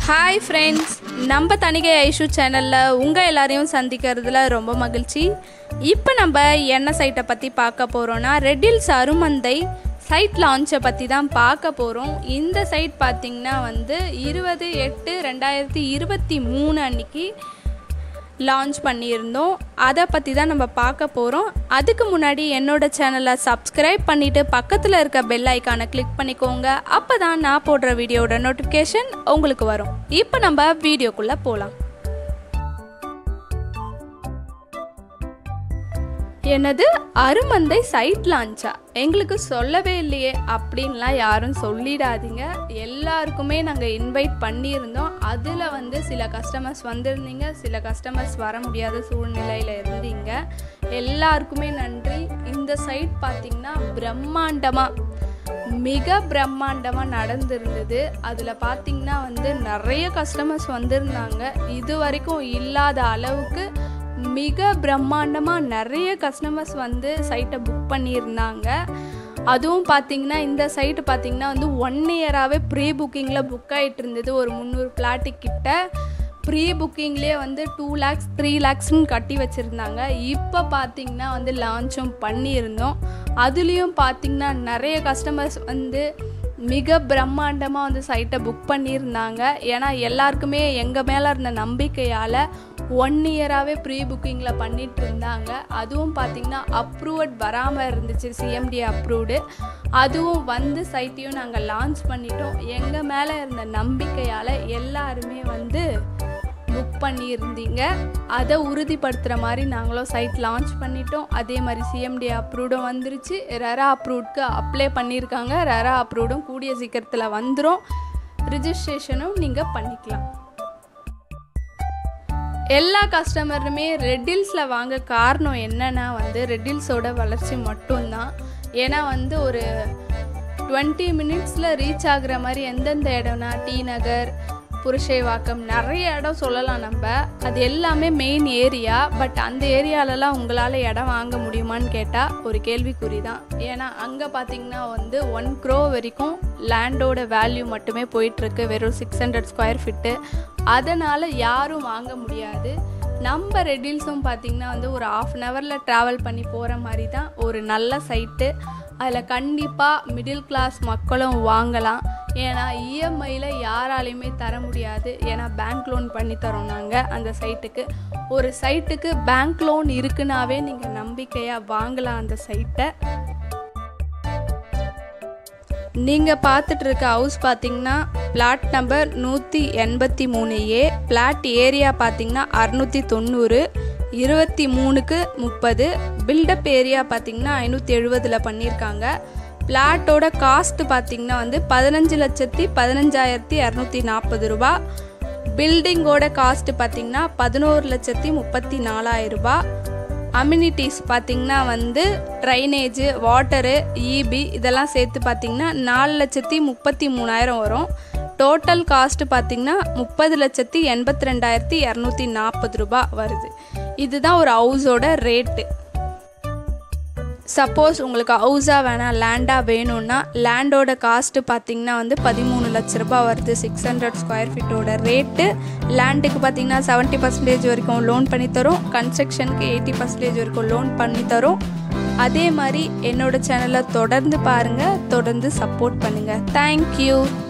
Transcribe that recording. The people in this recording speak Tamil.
ஹாய் ஃப்ரெண்ட்ஸ் நம்ம தணிகை ஐஷு சேனலில் உங்கள் எல்லாரையும் சந்திக்கிறதுல ரொம்ப மகிழ்ச்சி இப்போ நம்ம என்ன சைட்டை பற்றி பார்க்க போகிறோன்னா ரெட்டில்ஸ் அருமந்தை சைட் லான்ச்சை பற்றி தான் பார்க்க போகிறோம் இந்த சைட் பார்த்திங்கன்னா வந்து இருபது எட்டு ரெண்டாயிரத்தி இருபத்தி மூணு அன்னைக்கு லான்ச் பண்ணியிருந்தோம் அதை பற்றி தான் நம்ம பார்க்க போகிறோம் அதுக்கு முன்னாடி என்னோட சேனலை சப்ஸ்கிரைப் பண்ணிவிட்டு பக்கத்தில் இருக்க பெல் ஐக்கானை கிளிக் பண்ணிக்கோங்க அப்போ தான் நான் போடுற வீடியோட நோட்டிஃபிகேஷன் உங்களுக்கு வரும் இப்போ நம்ம வீடியோக்குள்ளே போகலாம் என்னது அருமந்தை சைட் லான்ச்சா எங்களுக்கு சொல்லவே இல்லையே அப்படின்லாம் யாரும் சொல்லிடாதீங்க எல்லாருக்குமே நாங்கள் இன்வைட் பண்ணியிருந்தோம் அதில் வந்து சில கஸ்டமர்ஸ் வந்திருந்தீங்க சில கஸ்டமர்ஸ் வர முடியாத சூழ்நிலையில் இருந்தீங்க எல்லாருக்குமே நன்றி இந்த சைட் பார்த்திங்கன்னா பிரம்மாண்டமாக மிக பிரம்மாண்டமாக நடந்திருந்தது அதில் பார்த்திங்கன்னா வந்து நிறைய கஸ்டமர்ஸ் வந்திருந்தாங்க இது வரைக்கும் இல்லாத அளவுக்கு மிக பிரம்மாண்டமாக நிறைய கஸ்டமர்ஸ் வந்து சைட்டை புக் பண்ணியிருந்தாங்க அதுவும் பார்த்தீங்கன்னா இந்த சைட்டு பார்த்தீங்கன்னா வந்து ஒன் இயராகவே ப்ரீ புக்கிங்கில் புக் ஆகிட்டு இருந்தது ஒரு முந்நூறு பிளாட்டு கிட்ட ப்ரீ புக்கிங்லேயே வந்து டூ லேக்ஸ் த்ரீ லேக்ஸ்னு கட்டி வச்சுருந்தாங்க இப்போ பார்த்தீங்கன்னா வந்து லான்ச்சும் பண்ணியிருந்தோம் அதுலேயும் பார்த்தீங்கன்னா நிறைய கஸ்டமர்ஸ் வந்து மிக பிரம்மாண்டமாக வந்து சைட்டை புக் பண்ணியிருந்தாங்க ஏன்னா எல்லாருக்குமே எங்கள் மேலே இருந்த நம்பிக்கையால் ஒன் இயராகவே ப்ரீ புக்கிங்கில் பண்ணிட்டு இருந்தாங்க அதுவும் பார்த்திங்கன்னா அப்ரூவட் வராமல் இருந்துச்சு சிஎம்டி அப்ரூவ்டு அதுவும் வந்து சைட்டையும் நாங்கள் லான்ச் பண்ணிட்டோம் எங்கள் மேலே இருந்த நம்பிக்கையால் எல்லாருமே வந்து புக் பண்ணியிருந்தீங்க அதை உறுதிப்படுத்துகிற மாதிரி நாங்களும் சைட் லான்ச் பண்ணிட்டோம் அதே மாதிரி சிஎம்டி அப்ரூவ்டும் வந்துருச்சு ரெரா அப்ரூவ்டுக்கு அப்ளை பண்ணியிருக்காங்க ரெரா அப்ரூவ்டும் கூடிய சீக்கிரத்தில் வந்துடும் ரிஜிஸ்ட்ரேஷனும் நீங்கள் பண்ணிக்கலாம் எல்லா கஸ்டமருமே ரெட்டில்ஸில் வாங்க காரணம் என்னன்னா வந்து ரெட்டில்ஸோட வளர்ச்சி மட்டும்தான் ஏன்னா வந்து ஒரு டுவெண்ட்டி மினிட்ஸில் ரீச் ஆகுற மாதிரி எந்தெந்த இடம்னா டி நகர் புருஷேவாக்கம் நிறைய இடம் சொல்லலாம் நம்ம அது எல்லாமே மெயின் ஏரியா பட் அந்த ஏரியாலலாம் உங்களால் இடம் வாங்க முடியுமான்னு கேட்டால் ஒரு கேள்விக்குறி தான் ஏன்னா அங்கே பார்த்தீங்கன்னா வந்து ஒன் க்ரோ வரைக்கும் லேண்டோட வேல்யூ மட்டுமே போயிட்டுருக்கு வெறும் சிக்ஸ் ஹண்ட்ரட் ஸ்கொயர் ஃபிட்டு அதனால் யாரும் வாங்க முடியாது நம்ம ரெட்டில்ஸும் பார்த்திங்கன்னா வந்து ஒரு ஆஃப் அன் ஹவரில் ட்ராவல் பண்ணி போகிற மாதிரி தான் ஒரு நல்ல சைட்டு அதில் கண்டிப்பாக மிடில் கிளாஸ் மக்களும் வாங்கலாம் ஏன்னா இஎம்ஐயில் யாராலையுமே தர முடியாது ஏன்னா பேங்க் லோன் பண்ணி தரோம் நாங்கள் அந்த சைட்டுக்கு ஒரு சைட்டுக்கு பேங்க் லோன் இருக்குனாவே நீங்கள் நம்பிக்கையாக வாங்கலாம் அந்த சைட்டை நீங்கள் பார்த்துட்டு இருக்க ஹவுஸ் பார்த்தீங்கன்னா பிளாட் நம்பர் நூற்றி எண்பத்தி மூணு ஏ பிளாட் ஏரியா பார்த்தீங்கன்னா அறுநூற்றி தொண்ணூறு இருபத்தி மூணுக்கு முப்பது பில்டப் ஏரியா பார்த்தீங்கன்னா ஐநூற்றி எழுபதில் பண்ணியிருக்காங்க பிளாட்டோட காஸ்ட் பார்த்தீங்கன்னா வந்து பதினஞ்சு லட்சத்தி பதினஞ்சாயிரத்தி இரநூத்தி நாற்பது ரூபா பில்டிங்கோட காஸ்ட் பார்த்தீங்கன்னா பதினோரு லட்சத்தி முப்பத்தி நாலாயிரம் ரூபாய் அம்யூனிட்டிஸ் பார்த்திங்கன்னா வந்து ட்ரைனேஜு வாட்டரு இபி இதெல்லாம் சேர்த்து பார்த்திங்கன்னா நாலு லட்சத்தி முப்பத்தி மூணாயிரம் வரும் டோட்டல் காஸ்ட் பார்த்திங்கன்னா முப்பது லட்சத்தி எண்பத்தி ரெண்டாயிரத்தி இரநூத்தி நாற்பது ரூபா வருது இதுதான் ஒரு ஹவுஸோட ரேட்டு சப்போஸ் உங்களுக்கு ஹவுஸாக வேணாம் லேண்டாக வேணும்னா லேண்டோட காஸ்ட்டு பார்த்திங்கன்னா வந்து பதிமூணு லட்ச ரூபாய் வருது சிக்ஸ் ஹண்ட்ரட் ஸ்கொயர் ஃபீட்டோட ரேட்டு லேண்டுக்கு பார்த்திங்கன்னா செவன்ட்டி பர்சன்டேஜ் வரைக்கும் லோன் பண்ணித்தரும் கன்ஸ்ட்ரக்ஷனுக்கு எயிட்டி பர்சன்டேஜ் வரைக்கும் லோன் பண்ணித்தரும் அதே மாதிரி என்னோட சேனலை தொடர்ந்து பாருங்கள் தொடர்ந்து சப்போர்ட் பண்ணுங்கள் தேங்க்யூ